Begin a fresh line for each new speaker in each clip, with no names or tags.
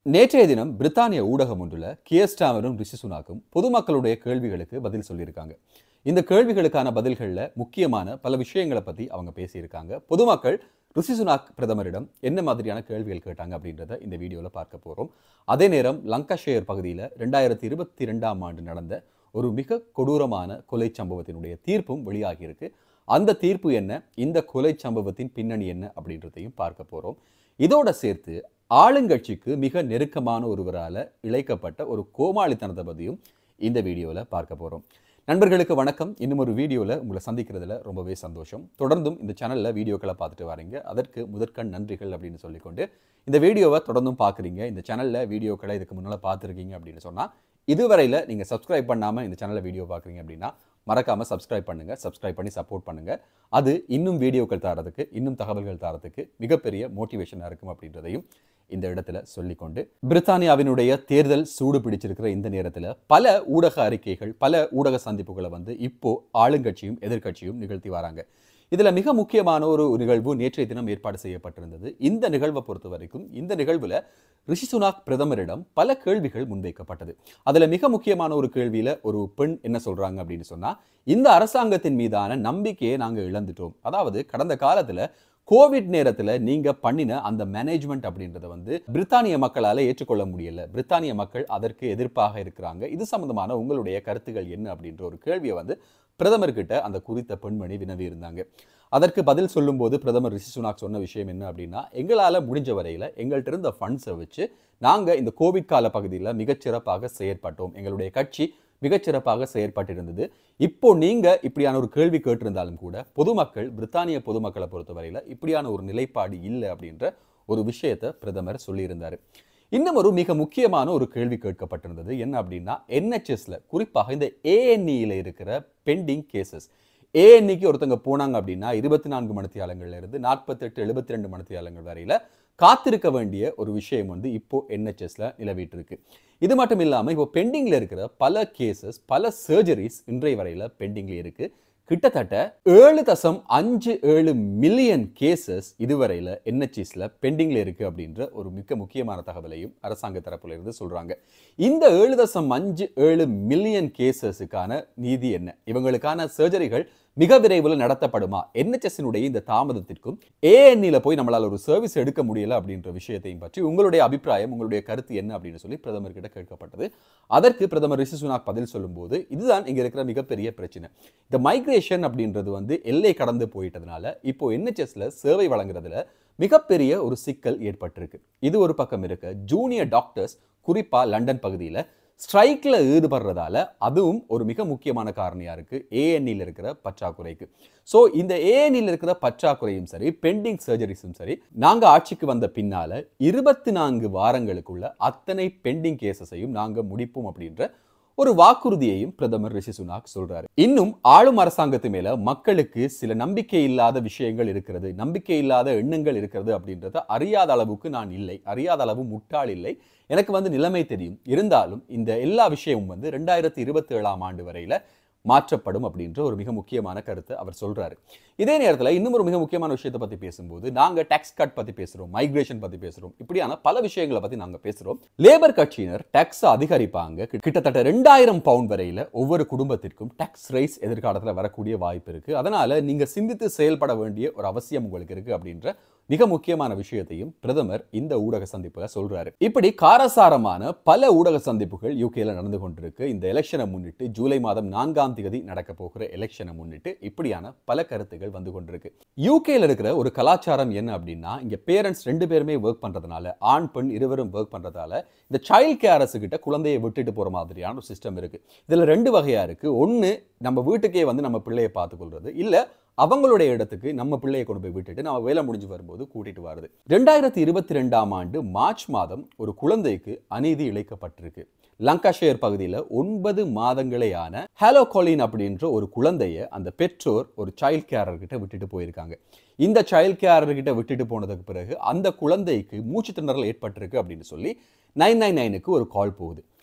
நேற்றைய தினம் பிரித்தானிய ஊடகம் ஒன்றில் கியஸ்டாமரும் ரிஷி சுனாக்கும் பொதுமக்களுடைய கேள்விகளுக்கு பதில் சொல்லியிருக்காங்க இந்த கேள்விகளுக்கான பதில்களில் முக்கியமான பல விஷயங்களை பற்றி அவங்க பேசியிருக்காங்க பொதுமக்கள் ரிஷி சுனாக் பிரதமரிடம் என்ன மாதிரியான கேள்விகள் கேட்டாங்க அப்படின்றத இந்த வீடியோவில் பார்க்க போகிறோம் அதே நேரம் லங்காஷேயர் பகுதியில் ரெண்டாயிரத்தி இருபத்தி ரெண்டாம் ஆண்டு நடந்த ஒரு மிக கொடூரமான கொலை சம்பவத்தினுடைய தீர்ப்பும் வெளியாகியிருக்கு அந்த தீர்ப்பு என்ன இந்த கொலை சம்பவத்தின் பின்னணி என்ன அப்படின்றதையும் பார்க்க போகிறோம் இதோட சேர்த்து ஆளுங்கட்சிக்கு மிக நெருக்கமான ஒருவரால் இழைக்கப்பட்ட ஒரு கோமாளித்தனத்தை பற்றியும் இந்த வீடியோவில் பார்க்க போகிறோம் நண்பர்களுக்கு வணக்கம் இன்னும் ஒரு வீடியோவில் உங்களை சந்திக்கிறதுல ரொம்பவே சந்தோஷம் தொடர்ந்தும் இந்த சேனலில் வீடியோக்களை பார்த்துட்டு வரீங்க அதற்கு முதற்கண் நன்றிகள் அப்படின்னு சொல்லிக்கொண்டு இந்த வீடியோவை தொடர்ந்தும் பார்க்குறீங்க இந்த சேனலில் வீடியோக்களை இதுக்கு முன்னால் பார்த்துருக்கீங்க அப்படின்னு சொன்னால் இதுவரையில் நீங்கள் சப்ஸ்கிரைப் பண்ணாமல் இந்த சேனலில் வீடியோ பார்க்குறீங்க அப்படின்னா மறக்காமல் சப்ஸ்கிரைப் பண்ணுங்கள் சப்ஸ்கிரைப் பண்ணி சப்போர்ட் பண்ணுங்கள் அது இன்னும் வீடியோக்கள் தரதுக்கு இன்னும் தகவல்கள் தரதுக்கு மிகப்பெரிய மோட்டிவேஷனாக இருக்கும் அப்படின்றதையும் இந்த இடத்துல சொல்லிக்கொண்டு பிரித்தானியாவினுடைய தேர்தல் சூடு பிடிச்சிருக்கிற இந்த நேரத்தில் பல ஊடக அறிக்கைகள் பல ஊடக சந்திப்புகளை வந்து இப்போ ஆளுங்கட்சியும் எதிர்க்கட்சியும் நிகழ்த்தி வராங்க இதில் மிக முக்கியமான ஒரு நிகழ்வு நேற்றைய தினம் ஏற்பாடு செய்யப்பட்டிருந்தது இந்த நிகழ்வை பொறுத்த வரைக்கும் இந்த நிகழ்வில் ரிஷி சுனாக் பிரதமரிடம் பல கேள்விகள் முன்வைக்கப்பட்டது அதில் மிக முக்கியமான ஒரு கேள்வியில் ஒரு பெண் என்ன சொல்கிறாங்க அப்படின்னு சொன்னால் இந்த அரசாங்கத்தின் மீதான நம்பிக்கையை நாங்கள் இழந்துட்டோம் அதாவது கடந்த காலத்தில் கோவிட் நேரத்தில் நீங்கள் பண்ணின அந்த மேனேஜ்மெண்ட் அப்படின்றத வந்து பிரித்தானிய மக்களால் ஏற்றுக்கொள்ள முடியல பிரித்தானிய மக்கள் அதற்கு எதிர்ப்பாக இருக்கிறாங்க இது சம்பந்தமான உங்களுடைய கருத்துக்கள் என்ன அப்படின்ற ஒரு கேள்வியை வந்து பிரதமர்கிட்ட அந்த குறித்த பெண்மணி வினவி இருந்தாங்க அதற்கு பதில் சொல்லும்போது பிரதமர் ரிஷி சுனாக் சொன்ன விஷயம் என்ன அப்படின்னா எங்களால் முடிஞ்ச வரையில் எங்கள்கிட்ட இருந்த ஃபண்ட்ஸை வச்சு நாங்கள் இந்த கோவிட் கால பகுதியில் மிகச்சிறப்பாக செயற்பட்டோம் எங்களுடைய கட்சி மிகச்சிறப்பாக செயற்பட்டிருந்தது இப்போ நீங்க இப்படியான ஒரு கேள்வி கேட்டிருந்தாலும் கூட பொதுமக்கள் பிரித்தானிய பொதுமக்களை பொறுத்தவரையில இப்படியான ஒரு நிலைப்பாடு இல்லை அப்படின்ற ஒரு விஷயத்தை பிரதமர் சொல்லியிருந்தாரு இன்னும் ஒரு மிக முக்கியமான ஒரு கேள்வி கேட்கப்பட்டிருந்தது என்ன அப்படின்னா என்ஹெச்எஸ்ல குறிப்பாக இந்த ஏஎன்இல இருக்கிற பெண்டிங் கேசஸ் ஏஎன்இக்கு ஒருத்தங்க போனாங்க அப்படின்னா இருபத்தி நான்கு மணித்தியாலங்கள்ல இருந்து நாற்பத்தெட்டு எழுபத்தி ரெண்டு மணித்தியாலங்கள் வரையில காத்திருக்க வேண்டிய ஒரு விஷயம் வந்து இப்போ என்ஹெச்எஸ்ல நிலவிட்டு இருக்கு இது மட்டும் இல்லாமல் இப்போ பெண்டிங்கில் இருக்கிற பல கேசஸ் பல சர்ஜரிஸ் இன்றைய வரையில் பெண்டிங்கில் இருக்கு கிட்டத்தட்ட ஏழு தசம் அஞ்சு ஏழு மில்லியன் கேசஸ் இதுவரையில் என்ஹெச்எஸ்ல பெண்டிங்கில் இருக்கு அப்படின்ற ஒரு மிக முக்கியமான தகவலையும் அரசாங்க தரப்புல இருந்து சொல்றாங்க இந்த ஏழு தசம் அஞ்சு ஏழு மில்லியன் கேசஸுக்கான நீதி என்ன இவங்களுக்கான சர்ஜரிகள் மிக விரைவில் நடத்தப்படுமா என்ஹெச்எஸ்னுடைய இந்த தாமதத்திற்கும் ஏஎன்இல போய் நம்மளால் ஒரு சர்வீஸ் எடுக்க முடியல அப்படின்ற விஷயத்தையும் பற்றி உங்களுடைய அபிப்பிராயம் உங்களுடைய கருத்து என்ன அப்படின்னு சொல்லி பிரதமர் கிட்ட கேட்கப்பட்டது அதற்கு பிரதமர் ரிஷி சுனாக் பதில் சொல்லும்போது இதுதான் இங்க இருக்கிற மிகப்பெரிய பிரச்சனை இந்த மைக்ரேஷன் அப்படின்றது வந்து எல்லை கடந்து போயிட்டதுனால இப்போ என்ஹெச்எஸ்ல சேவை வழங்குறதுல மிகப்பெரிய ஒரு சிக்கல் ஏற்பட்டிருக்கு இது ஒரு பக்கம் இருக்கு ஜூனியர் டாக்டர்ஸ் குறிப்பா லண்டன் பகுதியில் ஸ்ட்ரைக்கில் ஈடுபடுறதால அதுவும் ஒரு மிக முக்கியமான காரணியாக இருக்குது ஏஎன்இல இருக்கிற பற்றாக்குறைக்கு ஸோ இந்த ஏஎன்இல இருக்கிற பற்றாக்குறையும் சரி பெண்டிங் சர்ஜரிஸும் சரி நாங்கள் ஆட்சிக்கு வந்த பின்னால் இருபத்தி நான்கு வாரங்களுக்குள்ள அத்தனை பெண்டிங் கேசஸையும் நாங்கள் முடிப்போம் அப்படின்ற ஒரு வாக்குறுதியையும் பிரதமர் ரிஷி சுனாக் சொல்றாரு இன்னும் ஆளும் அரசாங்கத்து மேல மக்களுக்கு சில நம்பிக்கை இல்லாத விஷயங்கள் இருக்கிறது நம்பிக்கை இல்லாத எண்ணங்கள் இருக்கிறது அப்படின்றத அறியாத அளவுக்கு நான் இல்லை அறியாத அளவு முட்டாள் இல்லை எனக்கு வந்து நிலைமை தெரியும் இருந்தாலும் இந்த எல்லா விஷயமும் வந்து ரெண்டாயிரத்தி இருபத்தி ஏழாம் ஆண்டு வரையில மாற்றப்படும் அப்படின்ற ஒரு மிக முக்கியமான கருத்தை அவர் சொல்றாரு இதே நேரத்தில் இன்னும் ஒரு மிக முக்கியமான விஷயத்தை பத்தி பேசும்போது நாங்க டாக்ஸ் கட் பத்தி பேசுறோம் மைக்ரேஷன் பத்தி பேசுறோம் இப்படியான பல விஷயங்களை பத்தி நாங்க பேசுறோம் லேபர் கட்சியினர் டாக்ஸ் அதிகரிப்பாங்க கிட்டத்தட்ட ரெண்டாயிரம் பவுண்ட் வரையில ஒவ்வொரு குடும்பத்திற்கும் டாக்ஸ் ரைஸ் எதிர்காலத்தில் வரக்கூடிய வாய்ப்பு இருக்கு அதனால நீங்க சிந்தித்து செயல்பட வேண்டிய ஒரு அவசியம் உங்களுக்கு இருக்கு அப்படின்ற மிக முக்கியமான விஷயத்தையும் பிரதமர் இந்த ஊடக சந்திப்புல சொல்றாரு இப்படி காரசாரமான பல ஊடக சந்திப்புகள் யூகேல நடந்து கொண்டிருக்கு இந்த எலெக்ஷனை முன்னிட்டு ஜூலை மாதம் நான்காம் தேதி நடக்க போகிற எலெக்ஷனை முன்னிட்டு இப்படியான பல கருத்துகள் வந்து கொண்டிருக்கு யூகேல இருக்கிற ஒரு கலாச்சாரம் என்ன அப்படின்னா இங்க பேரண்ட்ஸ் ரெண்டு பேருமே ஒர்க் பண்றதுனால ஆண் பெண் இருவரும் ஒர்க் பண்றதால இந்த சைல்ட் கேரஸ் கிட்ட குழந்தையை விட்டுட்டு போற மாதிரியான ஒரு சிஸ்டம் இருக்கு இதுல ரெண்டு வகையா இருக்கு ஒன்னு நம்ம வீட்டுக்கே வந்து நம்ம பிள்ளையை பார்த்துக்கொள்றது இல்ல அவங்களுடைய இடத்துக்கு நம்ம பிள்ளையை கொண்டு போய் விட்டுட்டு நம்ம வேலை முடிஞ்சு வரும்போது கூட்டிட்டு வருது ரெண்டாயிரத்தி இருபத்தி ரெண்டாம் ஆண்டு மார்ச் மாதம் ஒரு குழந்தைக்கு அநீதி இழைக்கப்பட்டிருக்கு லங்காஷேர் பகுதியில் ஒன்பது மாதங்களேயான ஹலோ கொலின் அப்படின்ற ஒரு குழந்தைய அந்த பெற்றோர் ஒரு சைல்ட் கேரர் கிட்ட விட்டுட்டு போயிருக்காங்க இந்த சைல்ட் கேரர் கிட்ட விட்டுட்டு போனதுக்கு பிறகு அந்த குழந்தைக்கு மூச்சு திணறல் ஏற்பட்டிருக்கு அப்படின்னு சொல்லி நைன் நைன் நைனுக்கு ஒரு கால் போகுது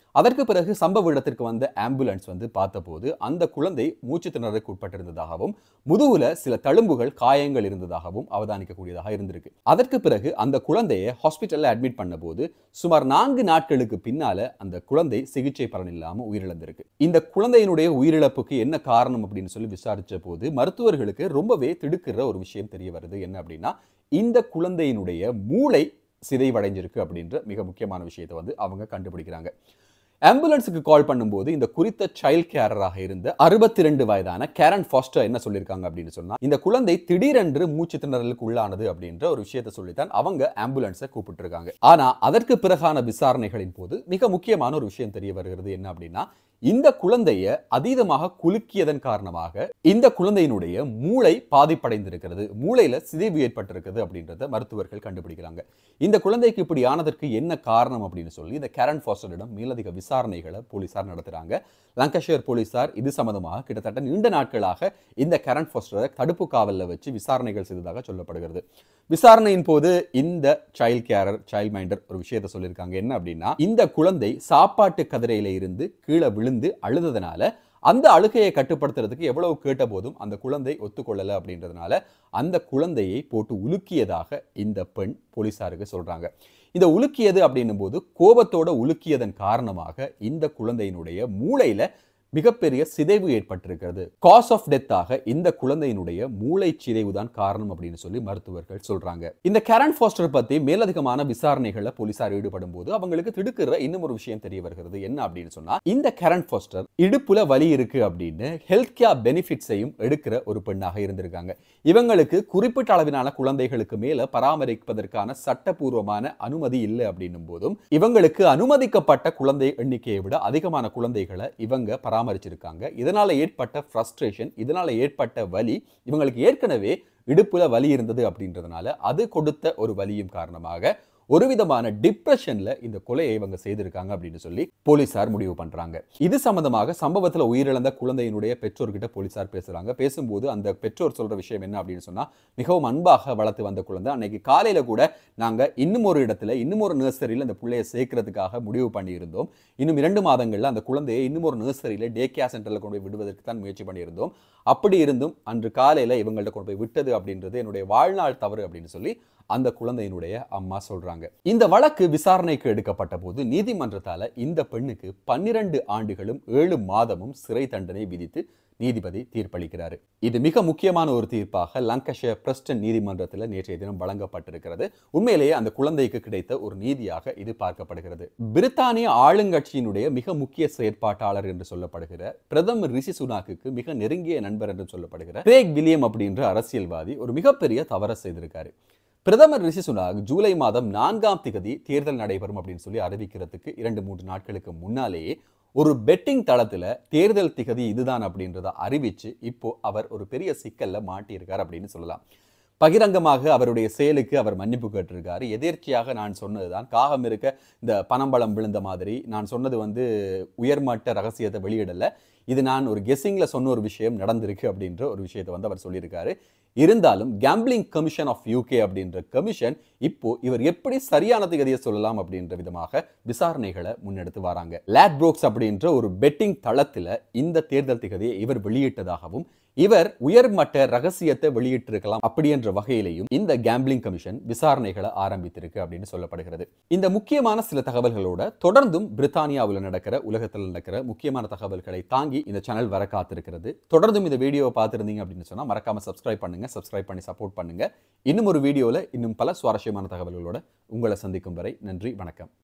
அதற்கு பிறகு சம்பவ இடத்திற்கு வந்த ஆம்புலன்ஸ் வந்து பார்த்தபோது அந்த குழந்தை மூச்சு திணறலுக்கு உட்பட்டிருந்ததாகவும் முதுகுல சில தழும்புகள் காயங்கள் இருந்ததாகவும் அவதானிக்கக்கூடியதாக இருந்திருக்கு அதற்கு பிறகு அந்த குழந்தையை ஹாஸ்பிட்டல்ல அட்மிட் பண்ணபோது சுமார் நான்கு நாட்களுக்கு பின்னால அந்த குழந்தை சிகிச்சை பலன் இல்லாம உயிரிழந்திருக்கு இந்த குழந்தையினுடைய உயிரிழப்புக்கு என்ன காரணம் அப்படின்னு சொல்லி விசாரிச்ச போது மருத்துவர்களுக்கு ரொம்பவே திடுக்கிற ஒரு விஷயம் தெரிய வருது என்ன அப்படின்னா இந்த குழந்தையினுடைய மூளை சிதைவடைஞ்சிருக்கு அப்படின்ற மிக முக்கியமான விஷயத்தை வந்து அவங்க கண்டுபிடிக்கிறாங்க ஆம்புலன்ஸுக்கு கால் பண்ணும்போது இந்த குறித்த சைல்ட் கேரராக இருந்த அறுபத்தி ரெண்டு வயதான கேரன் ஃபாஸ்டர் என்ன சொல்லியிருக்காங்க அப்படின்னு சொன்னா இந்த குழந்தை திடீரென்று மூச்சு திணறலுக்கு உள்ளானது அப்படின்ற ஒரு விஷயத்தை சொல்லித்தான் அவங்க ஆம்புலன்ஸை கூப்பிட்டுருக்காங்க ஆனா அதற்கு பிறகான விசாரணைகளின் போது மிக முக்கியமான ஒரு விஷயம் தெரிய வருகிறது என்ன அப்படின்னா இந்த குழந்தைய அதீதமாக குலுக்கியதன் காரணமாக இந்த குழந்தையினுடைய மூளை பாதிப்படைந்திருக்கிறது மூளையில சிதைவு ஏற்பட்டிருக்கிறது அப்படின்றத மருத்துவர்கள் கண்டுபிடிக்கிறாங்க இந்த குழந்தைக்கு இப்படி ஆனதற்கு என்ன காரணம் அப்படின்னு சொல்லி இந்த கேரன் ஃபாஸ்டரிடம் மேலதிக விசாரணைகளை போலீசார் நடத்துறாங்க லங்கஷயர் போலீசார் இது சம்பந்தமாக கிட்டத்தட்ட நீண்ட நாட்களாக இந்த கேரன் ஃபாஸ்டரை தடுப்பு காவலில் வச்சு விசாரணைகள் செய்ததாக சொல்லப்படுகிறது விசாரணையின் போது இந்த சைல்ட் கேரர் சைல்ட் மைண்டர் ஒரு விஷயத்தை சொல்லியிருக்காங்க என்ன அப்படின்னா இந்த குழந்தை சாப்பாட்டு கதிரையில இருந்து கீழே விழுந்து அழுததுனால அந்த அழுகையை கட்டுப்படுத்துறதுக்கு எவ்வளவு கேட்ட போதும் அந்த குழந்தை ஒத்துக்கொள்ளலை அப்படின்றதுனால அந்த குழந்தையை போட்டு உலுக்கியதாக இந்த பெண் போலீசாருக்கு சொல்றாங்க இந்த உலுக்கியது அப்படின்னும் போது கோபத்தோட உலுக்கியதன் காரணமாக இந்த குழந்தையினுடைய மூளையில மிகப்பெரிய சிதைவு ஏற்பட்டிருக்கிறது காஸ் ஆஃப் டெத்தாக இந்த குழந்தையினுடைய மூளை சிதைவு தான் காரணம் அப்படின்னு சொல்லி மருத்துவர்கள் சொல்றாங்க இந்த கேரன் ஃபாஸ்டர் பத்தி மேலதிகமான விசாரணைகள்ல போலீசார் ஈடுபடும் போது அவங்களுக்கு திடுக்கிற இன்னும் ஒரு விஷயம் தெரிய வருகிறது என்ன அப்படின்னு சொன்னா இந்த கேரன் ஃபாஸ்டர் இடுப்புல வலி இருக்கு அப்படின்னு ஹெல்த் கேர் பெனிஃபிட்ஸையும் எடுக்கிற ஒரு பெண்ணாக இருந்திருக்காங்க இவங்களுக்கு குறிப்பிட்ட அளவிலான குழந்தைகளுக்கு மேல பராமரிப்பதற்கான சட்டபூர்வமான அனுமதி இல்லை அப்படின்னும் போதும் இவங்களுக்கு அனுமதிக்கப்பட்ட குழந்தை எண்ணிக்கையை விட அதிகமான குழந்தைகளை இவங்க பராமரிச்சிருக்காங்க இதனால ஏற்பட்ட ஃப்ரஸ்ட்ரேஷன் இதனால ஏற்பட்ட வலி இவங்களுக்கு ஏற்கனவே இடுப்புல வலி இருந்தது அப்படின்றதுனால அது கொடுத்த ஒரு வலியும் காரணமாக ஒரு விதமான டிப்ரெஷன்ல இந்த கொலையை இவங்க செய்திருக்காங்க அப்படின்னு சொல்லி போலீசார் முடிவு பண்றாங்க இது சம்பந்தமாக சம்பவத்துல உயிரிழந்த குழந்தையினுடைய பெற்றோர்கிட்ட போலீசார் பேசுறாங்க பேசும்போது அந்த பெற்றோர் சொல்ற விஷயம் என்ன அப்படின்னு சொன்னா மிகவும் அன்பாக வளர்த்து வந்த குழந்தை அன்னைக்கு காலையில கூட நாங்க இன்னும் ஒரு இடத்துல இன்னும் ஒரு நர்சரியில் அந்த பிள்ளையை சேர்க்கறதுக்காக முடிவு பண்ணியிருந்தோம் இன்னும் இரண்டு மாதங்கள்ல அந்த குழந்தையை இன்னும் ஒரு நர்சரியில டே கேர் சென்டர்ல கொண்டு போய் விடுவதற்கு தான் முயற்சி பண்ணியிருந்தோம் அப்படி இருந்தும் அன்று காலையில இவங்கள்ட்ட கொண்டு போய் விட்டது அப்படின்றது என்னுடைய வாழ்நாள் தவறு அப்படின்னு சொல்லி அந்த குழந்தையினுடைய அம்மா சொல்றாங்க இந்த வழக்கு விசாரணைக்கு எடுக்கப்பட்ட போது நீதிமன்றத்தால இந்த பெண்ணுக்கு பன்னிரண்டு ஆண்டுகளும் ஏழு மாதமும் சிறை தண்டனை விதித்து நீதிபதி தீர்ப்பளிக்கிறாரு இது மிக முக்கியமான ஒரு தீர்ப்பாக லங்கஷயர் பிரஸ்டன் நீதிமன்றத்தில் நேற்றைய தினம் வழங்கப்பட்டிருக்கிறது உண்மையிலேயே அந்த குழந்தைக்கு கிடைத்த ஒரு நீதியாக இது பார்க்கப்படுகிறது பிரித்தானிய ஆளுங்கட்சியினுடைய மிக முக்கிய செயற்பாட்டாளர் என்று சொல்லப்படுகிற பிரதமர் ரிஷி சுனாக்கு மிக நெருங்கிய நண்பர் என்று சொல்லப்படுகிற கிரேக் வில்லியம் அப்படின்ற அரசியல்வாதி ஒரு மிகப்பெரிய தவறை செய்திருக்காரு பிரதமர் ரிஷி சுனாக் ஜூலை மாதம் நான்காம் திகதி தேர்தல் நடைபெறும் அப்படின்னு சொல்லி அறிவிக்கிறதுக்கு இரண்டு மூன்று நாட்களுக்கு முன்னாலேயே ஒரு பெட்டிங் தளத்துல தேர்தல் திகதி இதுதான் அப்படின்றத அறிவிச்சு இப்போ அவர் ஒரு பெரிய சிக்கல்ல மாட்டியிருக்கார் அப்படின்னு சொல்லலாம் பகிரங்கமாக அவருடைய செயலுக்கு அவர் மன்னிப்பு கேட்டிருக்காரு எதேர்ச்சியாக நான் சொன்னதுதான் காகம் இருக்க இந்த பனம்பழம் விழுந்த மாதிரி நான் சொன்னது வந்து உயர்மட்ட ரகசியத்தை வெளியிடல இது நான் ஒரு கெஸ்ஸிங்ல சொன்ன ஒரு விஷயம் நடந்திருக்கு அப்படின்ற ஒரு விஷயத்தை வந்து அவர் சொல்லியிருக்காரு இருந்தாலும் கேம்பிளிங் கமிஷன் ஆஃப் யூகே அப்படின்ற கமிஷன் இப்போ இவர் எப்படி சரியான திகதியை சொல்லலாம் அப்படின்ற விதமாக விசாரணைகளை முன்னெடுத்து வராங்க லேட் புரோக்ஸ் அப்படின்ற ஒரு பெட்டிங் தளத்துல இந்த தேர்தல் திகதியை இவர் வெளியிட்டதாகவும் இவர் உயர்மட்ட ரகசியத்தை வெளியிட்டிருக்கலாம் அப்படி என்ற வகையிலையும் இந்த கேம்பிளிங் கமிஷன் விசாரணைகளை ஆரம்பித்திருக்கு அப்படின்னு சொல்லப்படுகிறது இந்த முக்கியமான சில தகவல்களோட தொடர்ந்தும் பிரித்தானியாவில் நடக்கிற உலகத்தில் நடக்கிற முக்கியமான தகவல்களை தாங்கி இந்த சேனல் வர காத்திருக்கிறது தொடர்ந்தும் இந்த வீடியோவை பார்த்துருந்தீங்க அப்படின்னு சொன்னா மறக்காம சப்ஸ்கிரைப் பண்ணுங்க சப்ஸ்கிரைப் பண்ணி சப்போர்ட் பண்ணுங்க இன்னும் ஒரு வீடியோவில் இன்னும் பல சுவாரஸ்யமான தகவல்களோட உங்களை சந்திக்கும் வரை நன்றி வணக்கம்